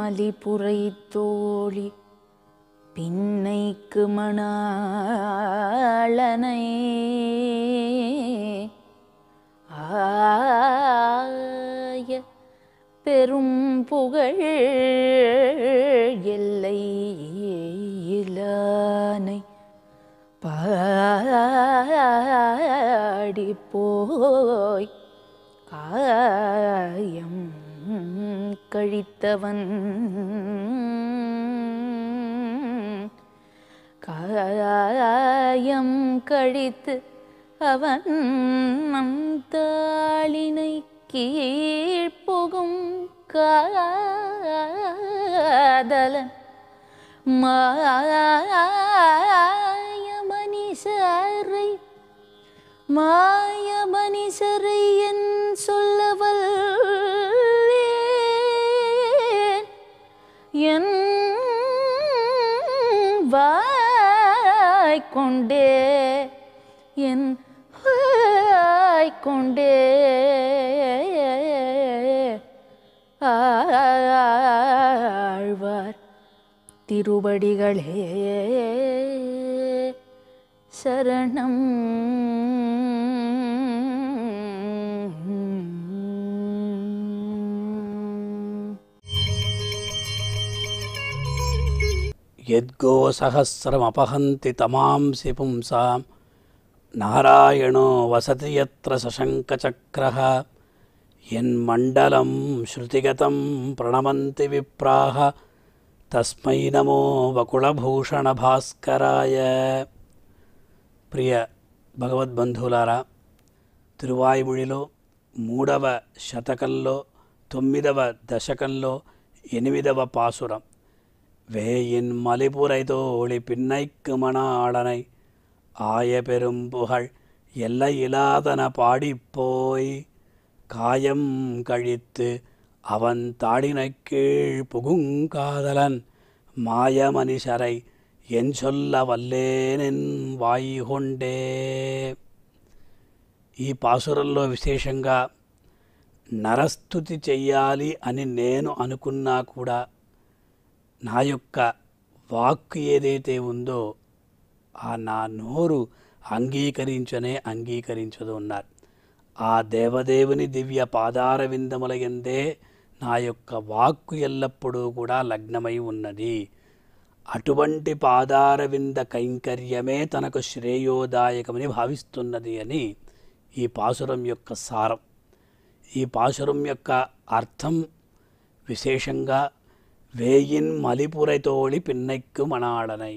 மலிபுரை தோழி பின்னைக்கு மணாளனை ஆய பெரும் புகழ் எல்லை இலானை பாடி போய் காயம் கழித்தவன் காயம் கழித்து அவன் நம் தாளினை கீழ்ப்புகும் காதலன் மாயமனிசரை மாயமனிசரை என் சொல்லவல் என் வாய் கொண்டே என் வாய் கொண்டே ஆழ்வார் திருவடிகளே சரணம் యద్గోసహస్రమపహంతి తమాంసి పుంసాం నారాయణో వసతి యత్ర సశంకచక్రః యన్మండలం శృతిగతం ప్రణమంతి విప్రాః తస్మై నమో వకుళభూషణ భాస్కరాయ ప్రియ భగవద్బంధువులారా తిరువాయుముడిలో మూడవ శతకంలో తొమ్మిదవ దశకంలో ఎనిమిదవ పాసురం வேயின் மலிபுரைதோழி பின்னைக்கு மணாளனை ஆய பெரும் புகழ் எல்லையிலாதன பாடிப்போய் காயம் கழித்து அவன் தாடினைக் கீழ் புகுங்காதலன் மாய மனிஷரை என் சொல்ல వల్లేనెన్ వాయిహొండే ఈ పాసురంలో విశేషంగా నరస్థుతి చెయ్యాలి అని నేను అనుకున్నా కూడా నా యొక్క వాక్కు ఏదైతే ఉందో ఆ నా నోరు అంగీకరించనే అంగీకరించదు ఉన్నారు ఆ దేవదేవుని దివ్య పాదార విందముల ఎందే నా యొక్క వాక్కు ఎల్లప్పుడూ కూడా లగ్నమై ఉన్నది అటువంటి పాదార వింద కైంకర్యమే తనకు శ్రేయోదాయకమని భావిస్తున్నది అని ఈ పాసురం యొక్క సారం ఈ పాసురం యొక్క అర్థం విశేషంగా వేయిన్ మలిపురైతోళి పిన్నెక్కు మనాడనై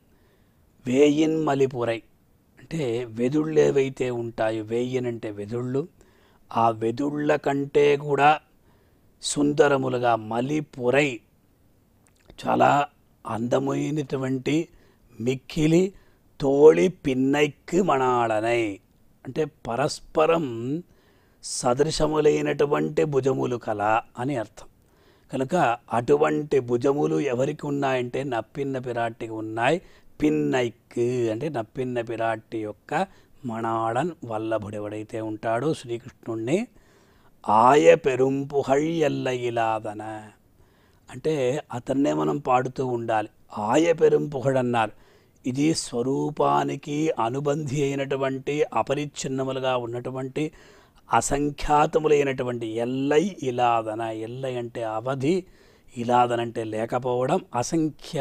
వేయిన్ మలిపురై అంటే వెదుళ్ళు ఏవైతే ఉంటాయో వేయిన్ అంటే వెదుళ్ళు ఆ వెదుళ్ళ కంటే కూడా సుందరములుగా మలిపురై చాలా అందమైనటువంటి మిక్కిలి తోళి పిన్నైక్కు మణాళనై అంటే పరస్పరం సదృశములైనటువంటి భుజములు కల అని అర్థం కనుక అటువంటి భుజములు ఎవరికి ఉన్నాయంటే నప్పిన్న పిరాటికి ఉన్నాయి పిన్నైక్ అంటే నప్పిన్న పిరాటి యొక్క మణాళన్ వల్లభుడెవడైతే ఉంటాడో శ్రీకృష్ణుణ్ణి ఆయ పెరుంపుహళ్ ఎల్లయిలాదన అంటే అతన్నే మనం పాడుతూ ఉండాలి ఆయ పెరుంపుహడన్నారు ఇది స్వరూపానికి అనుబంధి అయినటువంటి అపరిచ్ఛిన్నములుగా ఉన్నటువంటి అసంఖ్యాతములైనటువంటి ఎల్లై ఇలాదన ఎల్లై అంటే అవధి ఇలాదనంటే లేకపోవడం అసంఖ్య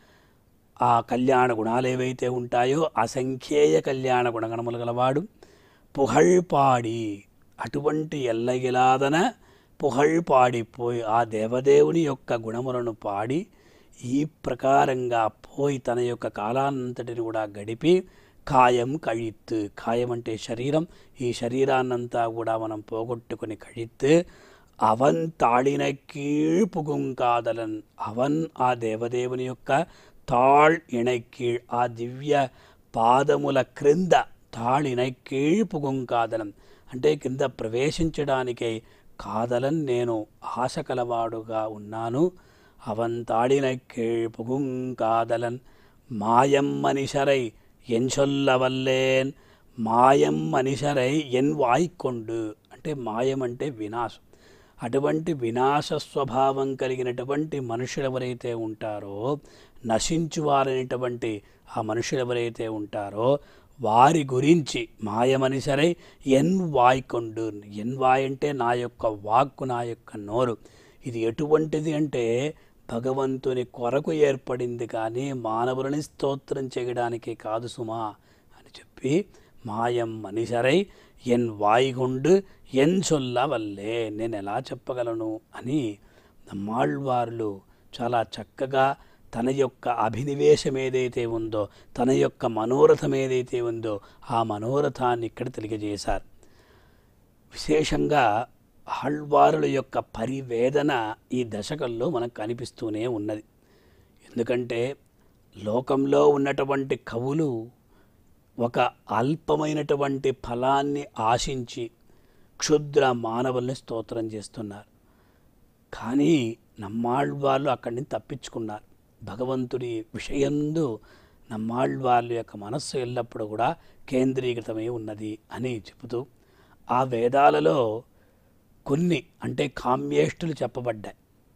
ఆ కళ్యాణ గుణాలు ఏవైతే ఉంటాయో అసంఖ్యేయ కళ్యాణ గుణగణములు గలవాడు పుహళ్పాడి అటువంటి ఎల్లగిలాదన పుహళ్పాడిపోయి ఆ దేవదేవుని యొక్క గుణములను పాడి ఈ ప్రకారంగా పోయి తన యొక్క కాలాన్నంతటిని కూడా గడిపి కాయం కழிత్తు కాయం అంటే శరీరం ఈ శరీరాన్నంతా కూడా మనం పోగొట్టుకుని కழித்து అవన్ తాళిన కీழ்పుగుం కాదలన్ అవన్ ఆ దేవదేవుని యొక్క తాళ్ ఇణైకీళ్ ఆ దివ్య పాదముల క్రింద తాళిన కీழ்పుగుం కాదలం అంటే కింద ప్రవేశించడానికై కాదలన్ నేను ఆశ కలవాడుగా ఉన్నాను అవన్ తాళిన కీழ்పుగుం కాదలన్ మాయం మనిషరై ఎన్ చొల్లవల్లేన్ మాయం మనిషరై ఎన్ వాయికొండు అంటే మాయం అంటే వినాశం అటువంటి వినాశ స్వభావం కలిగినటువంటి మనుషులు ఎవరైతే ఉంటారో నశించువారనేటువంటి ఆ మనుషులు ఎవరైతే ఉంటారో వారి గురించి మాయమనిసరై ఎన్ వాయ్కొండు ఎన్ వాయ్ అంటే నా యొక్క వాక్కు నా యొక్క నోరు ఇది ఎటువంటిది అంటే భగవంతుని కొరకు ఏర్పడింది కానీ మానవులని స్తోత్రం చేయడానికి కాదు సుమా అని చెప్పి మాయం మనిషరై ఎన్ వాయిగుండు ఎన్ చొల్లవల్లే నేను ఎలా చెప్పగలను అని నమ్మాళ్వార్లు చాలా చక్కగా తన యొక్క అభినివేశం ఏదైతే ఉందో తన యొక్క మనోరథం ఏదైతే ఉందో ఆ మనోరథాన్ని ఇక్కడ తెలియజేశారు విశేషంగా ఆళ్వారుల యొక్క పరివేదన ఈ దశకంలో మనకు కనిపిస్తూనే ఉన్నది ఎందుకంటే లోకంలో ఉన్నటువంటి కవులు ఒక అల్పమైనటువంటి ఫలాన్ని ఆశించి క్షుద్ర మానవుల్ని స్తోత్రం చేస్తున్నారు కానీ నమ్మాళ్వాళ్ళు అక్కడి నుంచి తప్పించుకున్నారు భగవంతుడి విషయందు నమ్మాళ్వాళ్ళ యొక్క మనస్సు ఎల్లప్పుడూ కూడా కేంద్రీకృతమై ఉన్నది అని చెబుతూ ఆ వేదాలలో కొన్ని అంటే కామ్యేష్టులు చెప్పబడ్డాయి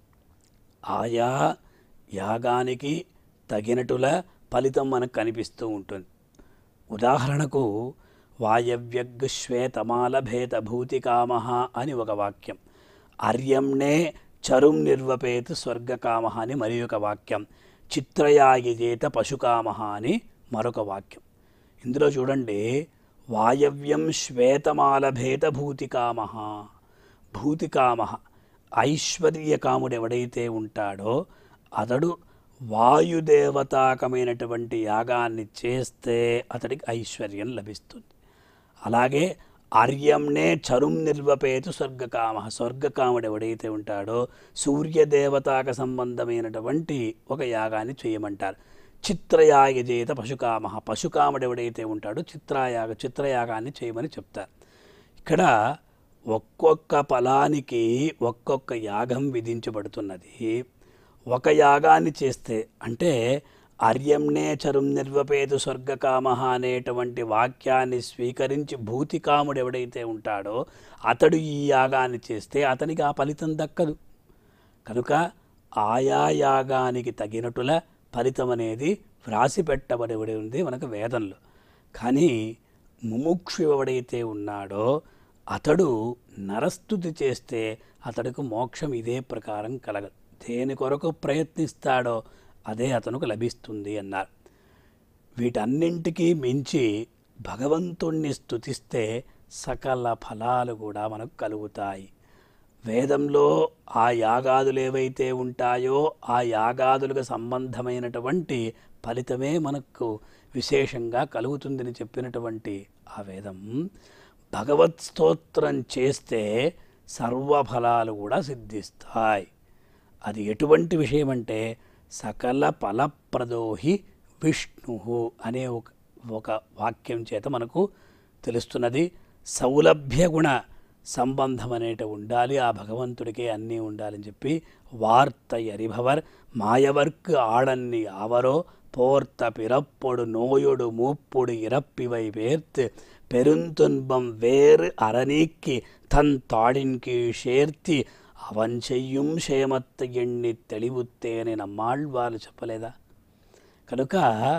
ఆయా యాగానికి తగినటుల ఫలితం మనకు కనిపిస్తూ ఉంటుంది ఉదాహరణకు వాయవ్యగ్ శ్వేతమాల భేద భూతికామ అని ఒక వాక్యం అర్యంనే చరుం నిర్వపేత్ స్వర్గకామ అని మరి ఒక వాక్యం చిత్రయాగిజేత పశుకామ అని మరొక వాక్యం ఇందులో చూడండి వాయవ్యం శ్వేతమాల భేద భూతికామ భూతికామ ఐశ్వర్యకాముడు ఎవడైతే ఉంటాడో అతడు వాయుదేవతాకమైనటువంటి యాగాన్ని చేస్తే అతడికి ఐశ్వర్యం లభిస్తుంది అలాగే ఆర్యంనే చరుం నిర్వపేతు స్వర్గకామ స్వర్గకాముడు ఎవడైతే ఉంటాడో సూర్యదేవతాక సంబంధమైనటువంటి ఒక యాగాన్ని చేయమంటారు చిత్రయాగజేత పశుకామ పశుకాముడు ఎవడైతే ఉంటాడో చిత్రయాగ చిత్రయాగాన్ని చేయమని చెప్తారు ఇక్కడ ఒక్కొక్క ఫలానికి ఒక్కొక్క యాగం విధించబడుతున్నది ఒక యాగాన్ని చేస్తే అంటే అర్యంనే చరుం నిర్వపేతు స్వర్గకామ అనేటువంటి వాక్యాన్ని స్వీకరించి భూతికాముడు ఎవడైతే ఉంటాడో అతడు ఈ యాగాన్ని చేస్తే అతనికి ఆ ఫలితం దక్కదు కనుక ఆయా యాగానికి తగినట్టుల ఫలితం అనేది వ్రాసి పెట్టబడి ఉంది మనకు వేదంలో కానీ ముముక్షు ఎవడైతే ఉన్నాడో అతడు నరస్థుతి చేస్తే అతడికి మోక్షం ఇదే ప్రకారం కలగదు దేని కొరకు ప్రయత్నిస్తాడో అదే అతనికి లభిస్తుంది అన్నారు వీటన్నింటికీ మించి భగవంతుణ్ణి స్తుతిస్తే సకల ఫలాలు కూడా మనకు కలుగుతాయి వేదంలో ఆ యాగాదులు ఏవైతే ఉంటాయో ఆ యాగాదులకు సంబంధమైనటువంటి ఫలితమే మనకు విశేషంగా కలుగుతుందని చెప్పినటువంటి ఆ వేదం భగవత్ స్తోత్రం చేస్తే సర్వఫలాలు కూడా సిద్ధిస్తాయి అది ఎటువంటి విషయం అంటే సకల ఫలప్రదోహి విష్ణు అనే ఒక ఒక వాక్యం చేత మనకు తెలుస్తున్నది సౌలభ్య గుణ సంబంధం అనేట ఉండాలి ఆ భగవంతుడికే అన్నీ ఉండాలని చెప్పి వార్త ఎరిభవర్ మాయవర్క్ ఆడన్ని ఆవరో పోర్త పిరప్పొడు నోయొడు మూప్పుడు ఇరప్పివై వేర్త్ பெருந்துன்பம் வேறு அறநீக்கி தன் தாடின்கீ சேர்த்தி అవన్ చెయ్యం క్షేమత్త ఎన్ని తెలివుత్తేని నమ్మాళ్వారు చెప్పలేదా కనుక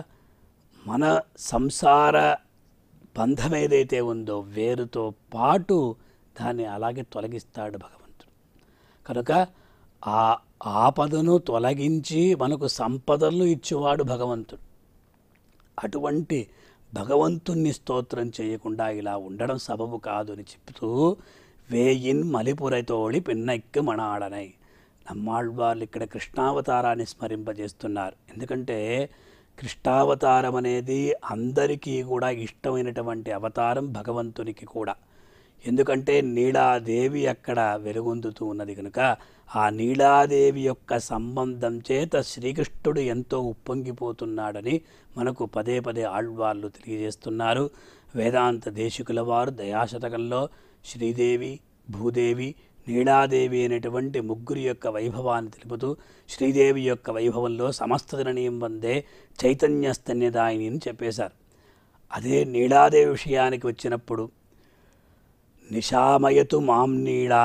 మన సంసార బంధం ఏదైతే ఉందో వేరుతో పాటు దాన్ని అలాగే తొలగిస్తాడు భగవంతుడు కనుక ఆ ఆపదను తొలగించి మనకు సంపదలను ఇచ్చేవాడు భగవంతుడు అటువంటి భగవంతుణ్ణి స్తోత్రం చేయకుండా ఇలా ఉండడం సబబు కాదు అని చెప్తూ వేయిన్ మలిపురతోళి పిన్నెక్కి మణాడనై నమ్మాళ్వార్లు ఇక్కడ కృష్ణావతారాన్ని స్మరింపజేస్తున్నారు ఎందుకంటే కృష్ణావతారం అనేది అందరికీ కూడా ఇష్టమైనటువంటి అవతారం భగవంతునికి కూడా ఎందుకంటే నీలాదేవి అక్కడ వెలుగొందుతూ ఉన్నది కనుక ఆ నీలాదేవి యొక్క సంబంధం చేత శ్రీకృష్ణుడు ఎంతో ఉప్పొంగిపోతున్నాడని మనకు పదే పదే ఆళ్వార్లు తెలియజేస్తున్నారు వేదాంత దేశికుల వారు దయాశతకంలో శ్రీదేవి భూదేవి నీలాదేవి అనేటువంటి ముగ్గురి యొక్క వైభవాన్ని తెలుపుతూ శ్రీదేవి యొక్క వైభవంలో సమస్త జననీయం వందే చైతన్యస్తన్యదాయిని అని చెప్పేశారు అదే నీలాదేవి విషయానికి వచ్చినప్పుడు నిశామయతు మాం నీళ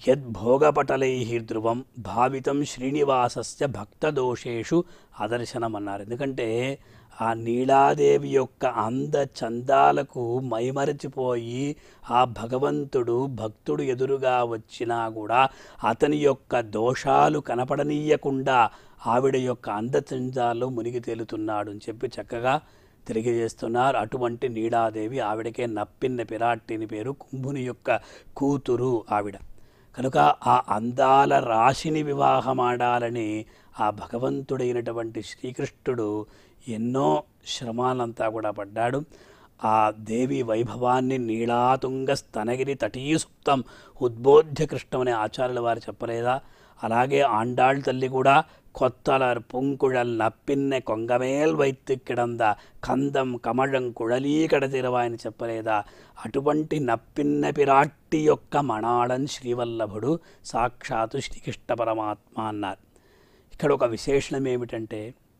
యద్భోగపటలై ధ్రువం భావితం శ్రీనివాసస్య భక్తదోషేషు అదర్శనం అన్నారు ఎందుకంటే ఆ నీలాదేవి యొక్క అంద చందాలకు మైమరచిపోయి ఆ భగవంతుడు భక్తుడు ఎదురుగా వచ్చినా కూడా అతని యొక్క దోషాలు కనపడనీయకుండా ఆవిడ యొక్క అందచందాల్లో మునిగి తేలుతున్నాడు అని చెప్పి చక్కగా తెలియజేస్తున్నారు అటువంటి నీలాదేవి ఆవిడకే నప్పిన్న పిరాట్టిని పేరు కుంభుని యొక్క కూతురు ఆవిడ కనుక ఆ అందాల రాశిని వివాహమాడాలని ఆ భగవంతుడైనటువంటి శ్రీకృష్ణుడు ఎన్నో శ్రమాలంతా కూడా పడ్డాడు ఆ దేవి వైభవాన్ని నీళాతుంగ స్తనగిరి తటీసుప్తం ఉద్బోధ్య కృష్ణం అనే ఆచార్యుల వారు చెప్పలేదా అలాగే ఆండాళ్ తల్లి కూడా కొత్తలర్ పుంకుழல் నప్పిన్నె కొంగమేల్ వైత్తు కిడంద కందం కమళం కుழలీ కడతిరవా అని చెప్పలేదా అటువంటి నప్పిన్న పిరాట్టి యొక్క మణాళన్ శ్రీవల్లభుడు సాక్షాత్తు శ్రీకృష్ణ పరమాత్మ అన్నారు ఇక్కడ ఒక విశేషణం ఏమిటంటే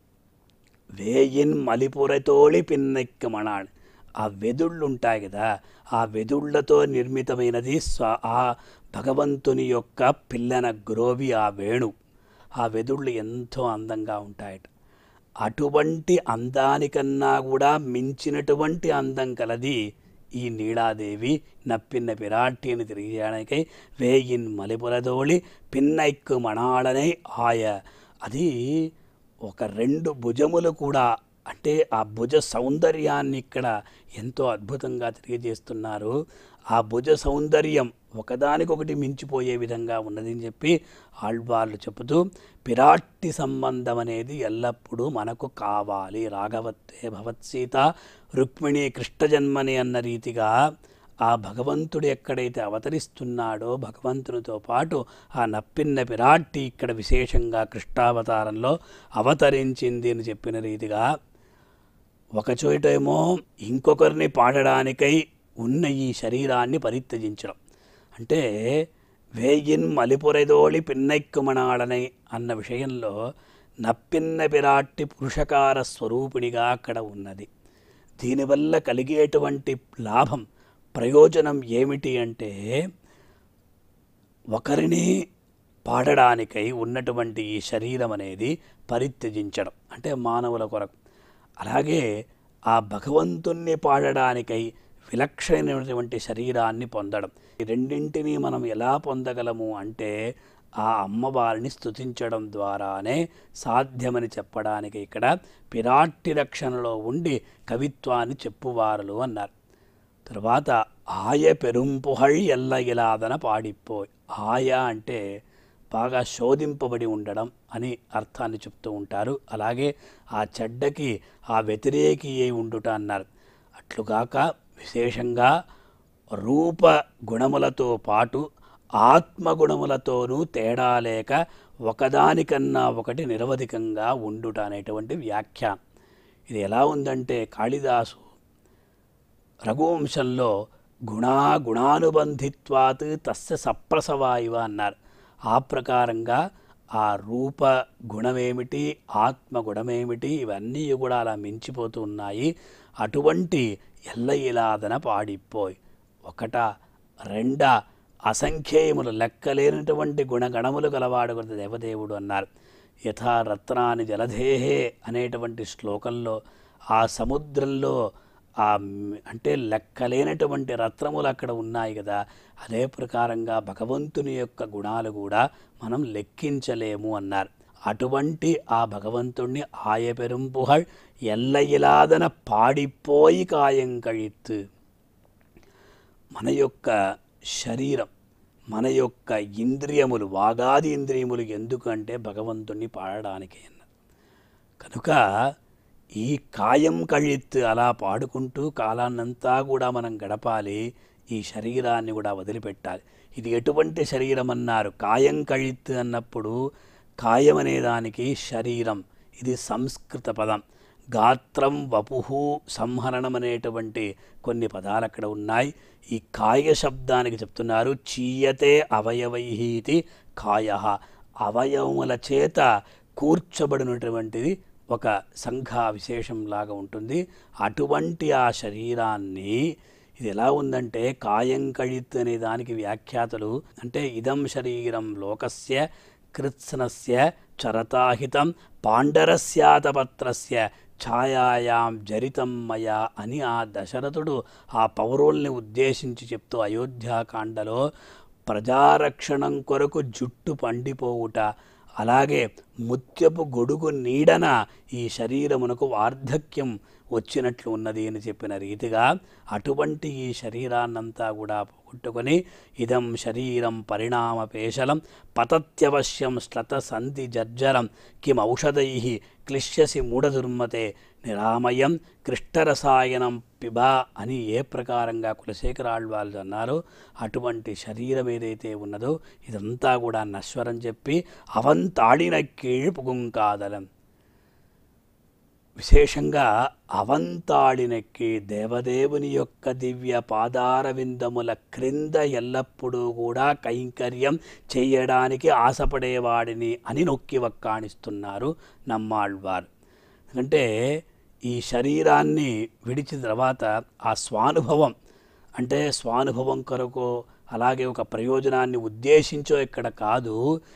వేయిన్ మలిపురతోళి పిన్నెక్కి మణాళ్ ఆ వెదుళ్ళు ఉంటాయి కదా ఆ వెదుళ్లతో నిర్మితమైనది స్వ ఆ భగవంతుని యొక్క పిల్లన గ్రోవి ఆ వేణు ఆ వెదుళ్ళు ఎంతో అందంగా ఉంటాయట అటువంటి అందానికన్నా కూడా మించినటువంటి అందం కలది ఈ నీలాదేవి నప్పిన్న పిరాట్టి అని తెలియజేయడానికై వేయిన్ మలిపురదోళి పిన్నైక్కు మణాళనై ఆయ అది ఒక రెండు భుజములు కూడా అంటే ఆ భుజ సౌందర్యాన్ని ఇక్కడ ఎంతో అద్భుతంగా తెలియజేస్తున్నారు ఆ భుజ సౌందర్యం ఒకదానికొకటి మించిపోయే విధంగా ఉన్నదని చెప్పి ఆళ్వార్లు చెబుతూ పిరాట్టి సంబంధం అనేది ఎల్లప్పుడూ మనకు కావాలి రాఘవత్తే భవత్సీత రుక్మిణి కృష్ణజన్మని అన్న రీతిగా ఆ భగవంతుడు ఎక్కడైతే అవతరిస్తున్నాడో భగవంతునితో పాటు ఆ నప్పిన్న పిరాట్టి ఇక్కడ విశేషంగా కృష్ణావతారంలో అవతరించింది అని చెప్పిన రీతిగా ఒకచోటేమో ఇంకొకరిని పాడడానికై ఉన్న ఈ శరీరాన్ని పరిత్యజించడం అంటే వేయిన్ మలిపురెదోళి పిన్నెక్కుమణాడనై అన్న విషయంలో నప్పిన్న పిరాట్టి పురుషకార స్వరూపిణిగా అక్కడ ఉన్నది దీనివల్ల కలిగేటువంటి లాభం ప్రయోజనం ఏమిటి అంటే ఒకరిని పాడడానికై ఉన్నటువంటి ఈ శరీరం అనేది పరిత్యజించడం అంటే మానవుల కొరకు అలాగే ఆ భగవంతుణ్ణి పాడడానికై విలక్షణమైనటువంటి శరీరాన్ని పొందడం ఈ రెండింటినీ మనం ఎలా పొందగలము అంటే ఆ అమ్మవారిని స్తుతించడం ద్వారానే సాధ్యమని చెప్పడానికి ఇక్కడ పిరాట్టి రక్షణలో ఉండి కవిత్వాన్ని చెప్పువారులు అన్నారు తర్వాత ఆయ పెరుంపుహళ్ ఎల్ల ఇలాదన పాడిపోయి ఆయ అంటే బాగా శోధింపబడి ఉండడం అని అర్థాన్ని చెప్తూ ఉంటారు అలాగే ఆ చెడ్డకి ఆ వ్యతిరేకి ఏ ఉండుట అన్నారు అట్లుగాక విశేషంగా రూప గుణములతో పాటు ఆత్మగుణములతోనూ తేడా లేక ఒకదానికన్నా ఒకటి నిరవధికంగా ఉండుట అనేటువంటి వ్యాఖ్యానం ఇది ఎలా ఉందంటే కాళిదాసు రఘువంశంలో గుణా గుణానుబంధిత్వాత్ తస్య సప్రసవాయువ అన్నారు ఆ ప్రకారంగా ఆ రూప గుణమేమిటి ఆత్మ గుణమేమిటి ఇవన్నీ కూడా అలా మించిపోతూ ఉన్నాయి అటువంటి ఎల్ల ఇలాదన పాడిపోయి ఒకట రెండ అసంఖ్యేయములు లెక్కలేనటువంటి గుణగణములు గలవాడు కదా దేవదేవుడు అన్నారు యథా రత్నాని జలధేహే అనేటువంటి శ్లోకంలో ఆ సముద్రంలో ఆ మ్- అంటే లెక్కలేనటువంటి రత్నములు అక్కడ ఉన్నాయి కదా అదే ప్రకారంగా భగవంతుని యొక్క గుణాలు కూడా మనం లెక్కించలేము అన్నారు అటువంటి ఆ భగవంతుణ్ణి ఆయ పెరుంపుహళ్ ఎల్ల ఇలాదన పాడిపోయి కాయం కழிత్తు మన యొక్క శరీరం మన యొక్క ఇంద్రియములు వాగాది ఇంద్రియములు ఎందుకంటే భగవంతుణ్ణి పాడడానికి అన్నారు కనుక ఈ కాయం కళిత్ అలా పాడుకుంటూ కాలాన్నంతా కూడా మనం గడపాలి ఈ శరీరాన్ని కూడా వదిలిపెట్టాలి ఇది ఎటువంటి శరీరం అన్నారు కాయం కళిత్ అన్నప్పుడు కాయం అనే దానికి శరీరం ఇది సంస్కృత పదం గాత్రం వపుహు సంహరణం అనేటువంటి కొన్ని పదాలు అక్కడ ఉన్నాయి ఈ కాయ శబ్దానికి చెప్తున్నారు చీయతే అవయవైహీతి కాయ అవయవముల చేత కూర్చబడినటువంటిది ఒక సంఘ విశేషంలాగా ఉంటుంది అటువంటి ఆ శరీరాన్ని ఇది ఎలా ఉందంటే కాయం కళిత్ అనే దానికి వ్యాఖ్యాతలు అంటే ఇదం శరీరం లోకస్య కృత్స్నస్య చరతాహితం పాండరస్యాతపత్రస్య ఛాయాయాం జరితం మయా అని ఆ దశరథుడు ఆ పౌరుల్ని ఉద్దేశించి చెప్తూ అయోధ్యాకాండలో ప్రజారక్షణం కొరకు జుట్టు పండిపోవుట అలాగే ముత్యపు గొడుగు నీడన ఈ శరీరమునకు వార్ధక్యం వచ్చినట్లు ఉన్నది అని చెప్పిన రీతిగా అటువంటి ఈ శరీరాన్నంతా కూడా పోగొట్టుకొని ఇదం శరీరం పరిణామపేశలం పతత్యవశ్యం శ్లత సంధి జర్జరం కిం ఔషధై క్లిశ్యసి మూఢదుర్మతే నిరామయం కృష్ణరసాయనం పిబా అని ఏ ప్రకారంగా కులశేఖరాళ్ళు వాళ్ళు అన్నారో అటువంటి శరీరం ఏదైతే ఉన్నదో ఇదంతా కూడా నశ్వరం చెప్పి అవంతాడిన కీழ்పుగుం కాదలం విశేషంగా అవంతాడినెక్కి దేవదేవుని యొక్క దివ్య పాదార విందముల క్రింద ఎల్లప్పుడూ కూడా కైంకర్యం చేయడానికి ఆశపడేవాడిని అని నొక్కి వక్కాణిస్తున్నారు నమ్మాళ్వారు ఎందుకంటే ఈ శరీరాన్ని విడిచిన తర్వాత ఆ స్వానుభవం అంటే స్వానుభవం కొరకు అలాగే ఒక ప్రయోజనాన్ని ఉద్దేశించో ఇక్కడ కాదు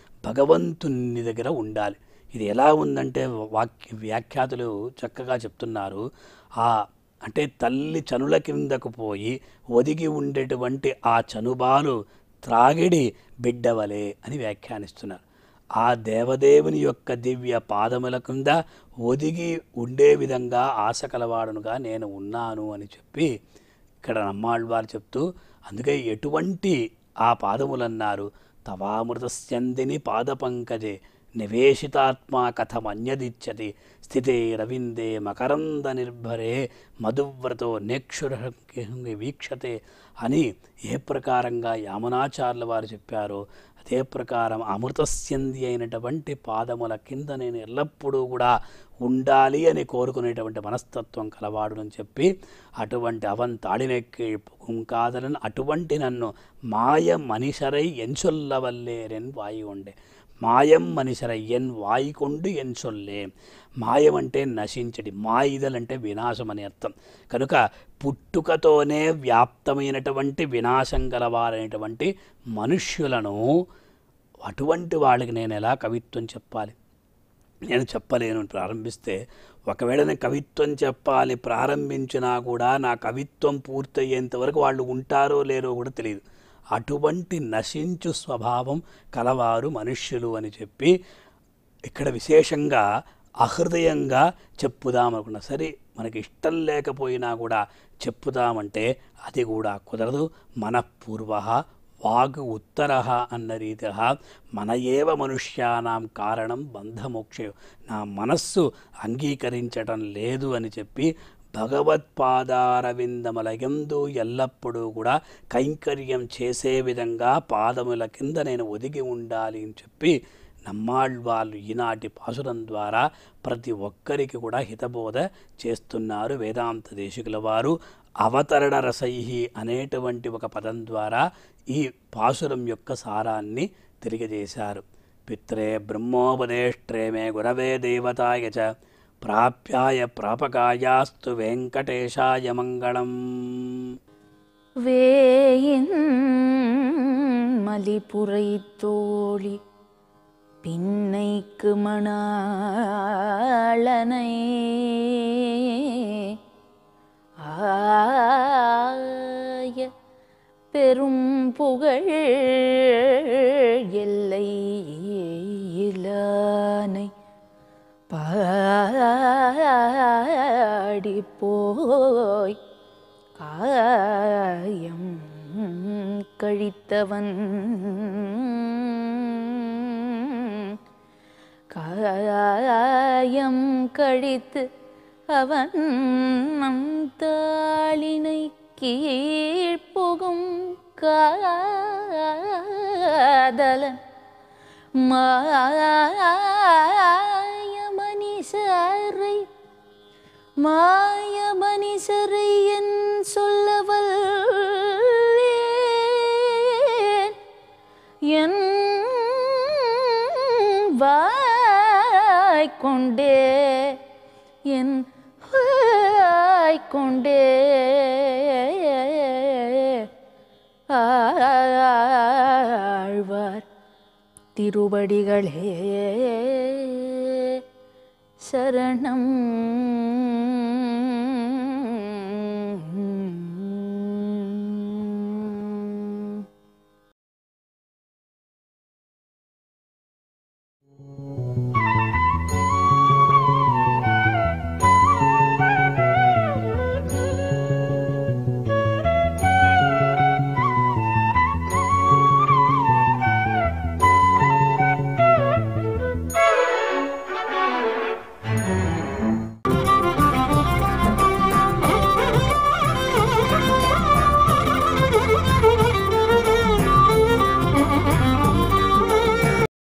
భగవంతుని దగ్గర ఉండాలి ఇది ఎలా ఉందంటే వాక్య వ్యాఖ్యాతులు చక్కగా చెప్తున్నారు ఆ అంటే తల్లి చనుల కిందకు పోయి ఒదిగి ఉండేటువంటి ఆ చనుబాలు త్రాగిడి బిడ్డవలే అని వ్యాఖ్యానిస్తున్నారు ఆ దేవదేవుని యొక్క దివ్య పాదముల కింద ఒదిగి ఉండే విధంగా ఆశ కలవాడునుగా నేను ఉన్నాను అని చెప్పి ఇక్కడ నమ్మాళ్ళవారు చెప్తూ అందుకే ఎటువంటి ఆ పాదములన్నారు తవామృతస్యందిని పాదపంకజే నివేశితాత్మా కథమన్యదిచ్చతి స్థితే రవిందే మకరంద నిర్భరే మధువ్రతో నేక్షుర వీక్షతే అని ఏ ప్రకారంగా యామనాచార్యుల వారు చెప్పారో అదే ప్రకారం అమృతస్యంది అయినటువంటి పాదముల కింద నేను ఎల్లప్పుడూ కూడా ఉండాలి అని కోరుకునేటువంటి మనస్తత్వం కలవాడునని చెప్పి అటువంటి అవన్ తాడినెక్కి కాదలని అటువంటి నన్ను మాయ మనిషరై ఎంచొల్లవల్లేరెన్ వాయి ఉండే మాయం మనిషరై ఎన్ వాయికొండు ఎన్ సొల్లే మాయం అంటే నశించడి మాయిదల్ అంటే వినాశం అని అర్థం కనుక పుట్టుకతోనే వ్యాప్తమైనటువంటి వినాశం గలవారైనటువంటి మనుష్యులను అటువంటి వాళ్ళకి నేను ఎలా కవిత్వం చెప్పాలి నేను చెప్పలేను అని ప్రారంభిస్తే ఒకవేళ నేను కవిత్వం చెప్పాలి ప్రారంభించినా కూడా నా కవిత్వం పూర్తయ్యేంత వరకు వాళ్ళు ఉంటారో లేరో కూడా తెలియదు అటువంటి నశించు స్వభావం కలవారు మనుష్యులు అని చెప్పి ఇక్కడ విశేషంగా అహృదయంగా చెప్పుదామనుకున్నా సరే మనకి ఇష్టం లేకపోయినా కూడా చెప్పుదామంటే అది కూడా కుదరదు మన పూర్వ వాగ్ ఉత్తర అన్న రీతిగా మన ఏవ మనుష్యానాం కారణం బంధమోక్ష నా మనస్సు అంగీకరించటం లేదు అని చెప్పి భగవత్పాదారవిందములయందు ఎల్లప్పుడూ కూడా కైంకర్యం చేసే విధంగా పాదముల కింద నేను ఒదిగి ఉండాలి అని చెప్పి నమ్మాళ్ళవాళ్ళు ఈనాటి పాసురం ద్వారా ప్రతి ఒక్కరికి కూడా హితబోధ చేస్తున్నారు వేదాంత దేశికుల వారు అవతరణ రసైహి అనేటువంటి ఒక పదం ద్వారా ఈ పాసురం యొక్క సారాన్ని తెలియజేశారు పిత్రే బ్రహ్మోపదేష్ట్రే మే గురవే దేవతాయ చ ప్రాప్యాయ ప్రాపకాయాస్తు వెంకటేశాయ మంగళం வேயின் மலிபுரை தோழி பின்னைக்கு மணாளனை ஆய பெரும் புகழ் எல்லை இலானை பாடி போய் காயம் கழித்தவன் காயம் கழித்து அவன் நம் தாளினை கீழ்ப்புகும் காதலன் மாய மனிசரை மாய மனிசரை என் சொல்லவல் என் வாய் கொண்டே என் வாய் கொண்டே திருவடிகளே சரணம்